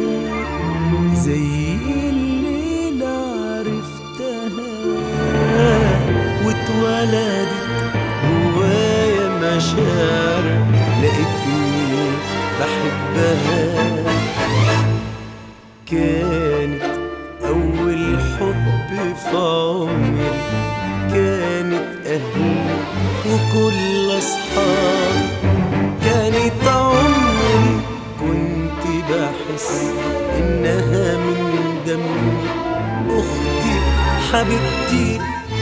زي الليلة عرفتها واتولدت جوايا مشاعر لقيتني بحبها كانت أول حب في عمري كانت أهلي وكل أصحابي كانت عمري كنت بحس إنها من دمي أختي حبيبتي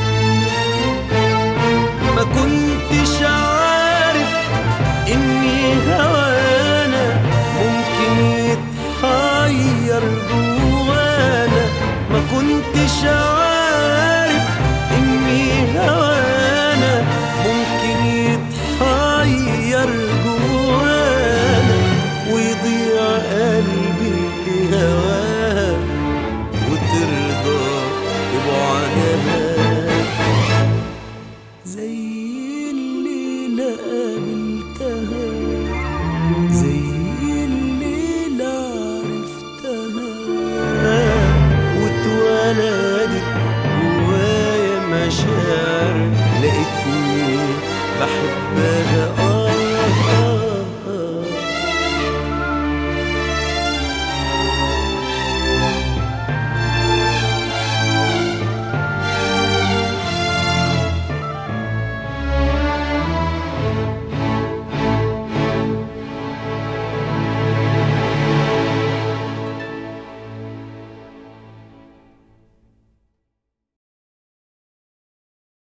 ما كنتش عارف إني هوانا ممكن يتحير جوانا ما كنتش عارف